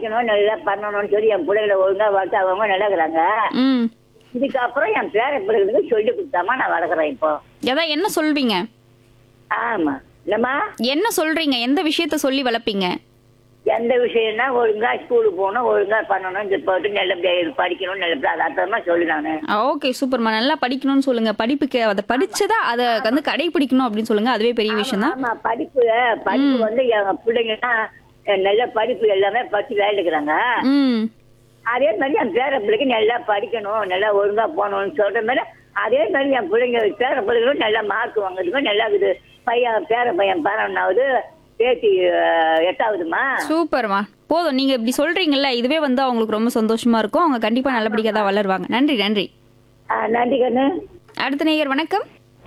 படிக்கணும் நல்லா பண்ணணும்னு சொல்லி என் பிள்ளைகளை ஒழுங்கா வளர்த்து அவங்க நடக்கிறாங்க ம் இதுக்கப்புறம் என் பேர பிள்ளைகளுக்கு சொல்லி கொடுத்தாமா நான் வளர்க்குறேன் இப்போ அதான் என்ன சொல்வீங்க ஆமா இல்லம்மா என்ன சொல்றீங்க எந்த விஷயத்த சொல்லி வளர்ப்பீங்க எந்த விஷயம்னா ஒழுங்கா ஸ்கூலுக்கு போகணும் ஒழுங்கா பண்ணணும் இது போட்டு நல்லபடியா இது படிக்கணும் நல்லபடியா அது அர்த்தமா சொல்லு நானு ஓகே சூப்பர்மா நல்லா படிக்கணும்னு சொல்லுங்க படிப்புக்கு அதை படிச்சதா அதை வந்து கடைபிடிக்கணும் அப்படின்னு சொல்லுங்க அதுவே பெரிய விஷயம் தான் ஆமா படிப்பு படிப்பு வந்து எங்க பிள்ளைங்கன்னா அஹ், நல்ல படிப்பு எல்லாமே படிச்சு வேலைக்குறாங்க ம் அதே மாதிரி என் பேர பிள்ளைக்கு நல்லா படிக்கணும் நல்லா ஒழுங்கா போகணும்னு சொல்ற மாதிரி அதே மாதிரி என் பிள்ளைங்க பேர பிள்ளைங்களும் நல்லா மார்க் வாங்குறதுக்கும் நல்லா இருக்குது பையன் பேர பையன் பதினொன்னாவது பேத்தி அஹ், எட்டாவதுமா சூப்பர்மா போதும் நீங்க இப்படி சொல்றீங்கல்ல இதுவே வந்து அவங்களுக்கு ரொம்ப சந்தோஷமா இருக்கும் அவங்க கண்டிப்பா நல்லபடியா தான் வளருவாங்க நன்றி நன்றி ஆஹ், நன்றி கண்ணு அடுத்த நேயர் வணக்கம்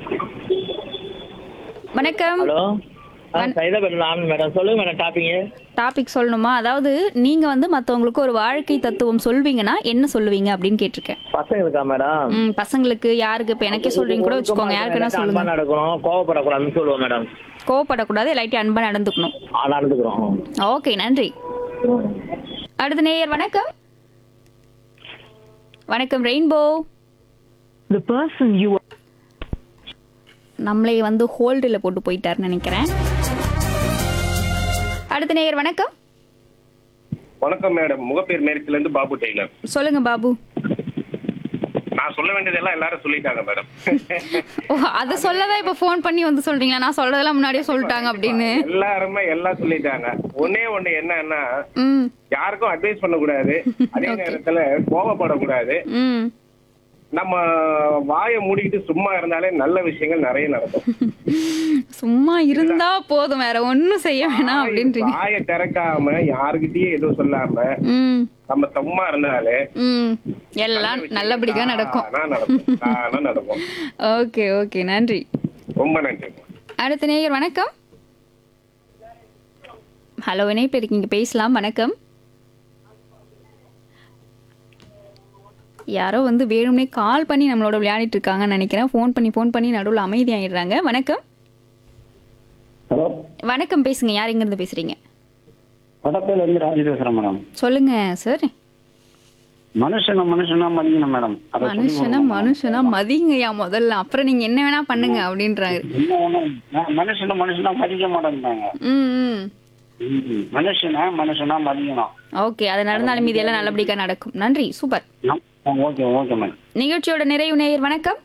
வணக்கம் ஹலோ சைதாபேட் ஆனந்த் மேடம் சொல்லுங்க மேடம் டாப்பிங்க டாபிக் சொல்லணுமா அதாவது நீங்க வந்து மத்தவங்களுக்கு ஒரு வாழ்க்கை தத்துவம் சொல்வீங்கன்னா என்ன சொல்லுவீங்க அப்படின்னு கேட்டிருக்கேன் பசங்களுக்கா மேடம் ம் பசங்களுக்கு யாருக்கு இப்ப எனக்கே சொல்றீங்க கூட வச்சுக்கோங்க யாருக்கு என்ன அன்பா சொல்லுங்க நடக்கணும் கோவப்படக்கூடாதுன்னு சொல்லுவோம் மேடம் கோவப்படக்கூடாது எல்லாத்தையும் அன்பா நடந்துக்கணும் ஆ நடந்துக்கிறோம் ஓகே நன்றி அடுத்த நேயர் வணக்கம் வணக்கம் rainbow The person you are நம்மளே வந்து ஹோல்டில் போட்டு போயிட்டாருன்னு நினைக்கிறேன் அடுத்த நேயர் வணக்கம் வணக்கம் மேடம் முகப்பேர் நேரத்துல இருந்து பாபு டெய்லர் சொல்லுங்க பாபு நான் சொல்ல வேண்டியதெல்லாம் எல்லாரும் சொல்லிட்டாங்க மேடம் ஓ அதை சொல்லதான் இப்ப ஃபோன் பண்ணி வந்து சொல்றீங்களா நான் சொல்றதெல்லாம் முன்னாடியே சொல்லிட்டாங்க அப்படின்னு எல்லாருமே எல்லாம் சொல்லிட்டாங்க ஒன்னே ஒண்ணு என்னன்னா ம் யாருக்கும் அட்வைஸ் பண்ணக்கூடாது அதே நேரத்துல கோவப்படக்கூடாது ம் நம்ம வாயை மூடிக்கிட்டு சும்மா இருந்தாலே நல்ல விஷயங்கள் நிறைய நடக்கும் சும்மா இருந்தா போதும் வேற ஒண்ணும் செய்ய வேணாம் அப்படின்றீங்க வாயை திறக்காம யாருக்கிட்டயும் எதுவும் சொல்லாம ம் நம்ம சும்மா இருந்தாலே ம் எல்லாம் நல்லபடியா நடக்கும் தானா நடக்கும் தானா நடக்கும் ஓகே ஓகே நன்றி ரொம்ப நன்றி அடுத்த நேயர் வணக்கம் ஹலோ இணைப்பு இருக்கீங்க பேசலாம் வணக்கம் யாரோ வந்து வேணும்னே கால் பண்ணி நம்மளோட விளையாடிட்டு இருக்காங்கன்னு நினைக்கிறேன் ஃபோன் பண்ணி ஃபோன் பண்ணி நடுவில் அமைதியாயிடுறாங்க வணக்கம் ஹலோ வணக்கம் பேசுங்க யார் இருந்து பேசுறீங்க வடப்பேல இருந்து ராஜி பேசுறேன் மேடம் சொல்லுங்க சார் மனுஷன மனுஷனா மதிக்கணும் மேடம் அதை சொல்லி மனுஷனா கொடுங்க. மனுஷனா மதிங்கய்யா முதல்ல அப்புறம் நீங்க என்ன வேணா பண்ணுங்க அப்படின்றாரு என்ன ஒண்ணும் ம- மனுஷன மனுஷனா மதிக்க மாட்டேங்கிறாங்க ம் ம் ம். மனுஷனா மனுஷனா மதிக்கணும் ஓகே அது நடந்தாலும் மீதி எல்லாம் நல்லபடியா நடக்கும் நன்றி சூப்பர் நம்- ஓகே ஓகே மேடம் நிகழ்ச்சியோட நிறைவு நேயர் வணக்கம்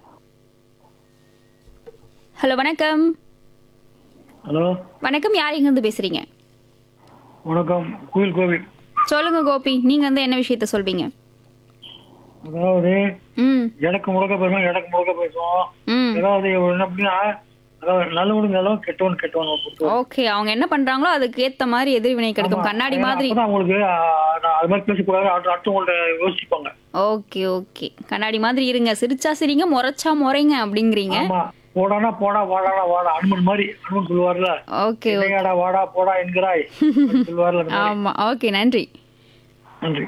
ஹலோ வணக்கம் ஹலோ வணக்கம் யார் இருந்து பேசுறீங்க வணக்கம் கோவில் கோவில் சொல்லுங்க கோபி நீங்க வந்து என்ன விஷயத்த சொல்வீங்க அதாவது ம் எனக்கு முழுக்க பேசுவோம் எனக்கு முழுக்க பேசுவோம் ம் ஏதாவது என்ன அப்படின்னா அதாவது நல்லவனுக்கு நல்லவன் கெட்டவன் கெட்டவன் பொறுத்து ஓகே அவங்க என்ன பண்றாங்களோ அதுக்கு ஏத்த மாதிரி எதிர்வினை கிடைக்கும் கண்ணாடி மாதிரி அப்பதான் அவங்களுக்கு ஆ, நான் அது மாதிரி பேசக்கூடாது அடுத்து அடுத்து உங்கள்ட்ட யோசிப்பாங்க ஓகே ஓகே கண்ணாடி மாதிரி இருங்க சிரிச்சா சிரிங்க முறைச்சா முறைங்க அப்படிங்கிறீங்க ஆமா போடானா போடா வாடானா வாடா அனுமன் மாதிரி அனுமன் சொல்லுவார்ல ஓகே இடையாடா வாடா போடா என்கிறாய் அப்படி சொல்லுவார்ல அந்த மாதிரி. ஆமா ஓகே நன்றி நன்றி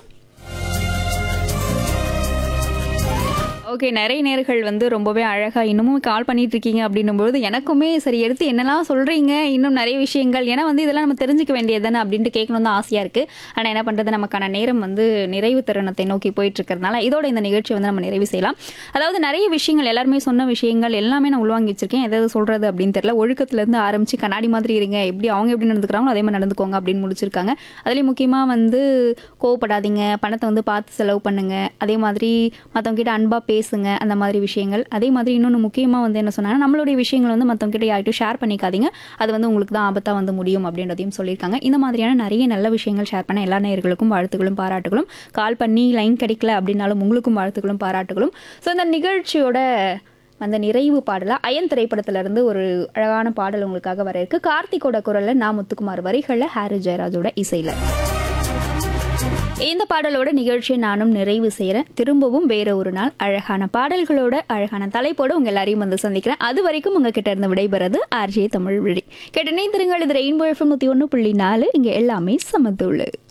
ஓகே நிறைய நேர்கள் வந்து ரொம்பவே அழகா இன்னமும் கால் பண்ணிட்டு இருக்கீங்க அப்படின்னும்போது எனக்குமே சரி எடுத்து என்னெல்லாம் சொல்றீங்க இன்னும் நிறைய விஷயங்கள் ஏன்னா வந்து இதெல்லாம் நம்ம தெரிஞ்சுக்க வேண்டியது தானே அப்படின்ட்டு கேட்கணும் தான் ஆசையா இருக்கு ஆனா என்ன பண்றது நமக்கான நேரம் வந்து நிறைவு தருணத்தை நோக்கி போயிட்டு இருக்கிறதுனால இதோட இந்த நிகழ்ச்சி வந்து நம்ம நிறைவு செய்யலாம் அதாவது நிறைய விஷயங்கள் எல்லாருமே சொன்ன விஷயங்கள் எல்லாமே நான் உள்வாங்கி வச்சிருக்கேன் எதாவது சொல்றது அப்படின்னு தெரியல ஒழுக்கத்துல இருந்து ஆரம்பிச்சு கண்ணாடி மாதிரி இருங்க எப்படி அவங்க எப்படி நடந்துக்கிறாங்களோ அதே மாதிரி நடந்துக்கோங்க அப்படின்னு முடிச்சிருக்காங்க அதுலயும் முக்கியமா வந்து கோவப்படாதீங்க பணத்தை வந்து பார்த்து செலவு பண்ணுங்க அதே மாதிரி மற்றவங்க கிட்ட அன்பா பேசுங்க அந்த மாதிரி விஷயங்கள் அதே மாதிரி இன்னொன்று முக்கியமாக வந்து என்ன சொன்னாங்கன்னா நம்மளுடைய விஷயங்கள் வந்து மற்றவங்க கிட்ட யார்கிட்டும் ஷேர் பண்ணிக்காதீங்க அது வந்து உங்களுக்கு தான் ஆபத்தாக வந்து முடியும் அப்படின்றதையும் சொல்லியிருக்காங்க இந்த மாதிரியான நிறைய நல்ல விஷயங்கள் ஷேர் பண்ண எல்லா நேயர்களுக்கும் வாழ்த்துக்களும் பாராட்டுகளும் கால் பண்ணி லைன் கிடைக்கல அப்படின்னாலும் உங்களுக்கும் வாழ்த்துக்களும் பாராட்டுகளும் ஸோ இந்த நிகழ்ச்சியோட அந்த நிறைவு பாடலா அயன் திரைப்படத்துல இருந்து ஒரு அழகான பாடல் உங்களுக்காக வர இருக்கு கார்த்திகோட குரல்ல நான் முத்துக்குமார் வரிகள்ல ஹாரி ஜெயராஜோட இசையில இந்த பாடலோட நிகழ்ச்சியை நானும் நிறைவு செய்கிறேன் திரும்பவும் வேற ஒரு நாள் அழகான பாடல்களோட அழகான தலைப்போட உங்க எல்லாரையும் வந்து சந்திக்கிறேன் அது வரைக்கும் உங்ககிட்ட இருந்து விடைபெறது ஆர்ஜே தமிழ் விழி கேட்ட திருங்கள் இது ரெயின்போ எஃப்எம் நூற்றி ஒன்று புள்ளி நாலு இங்கே எல்லாமே சமத்துள்ளு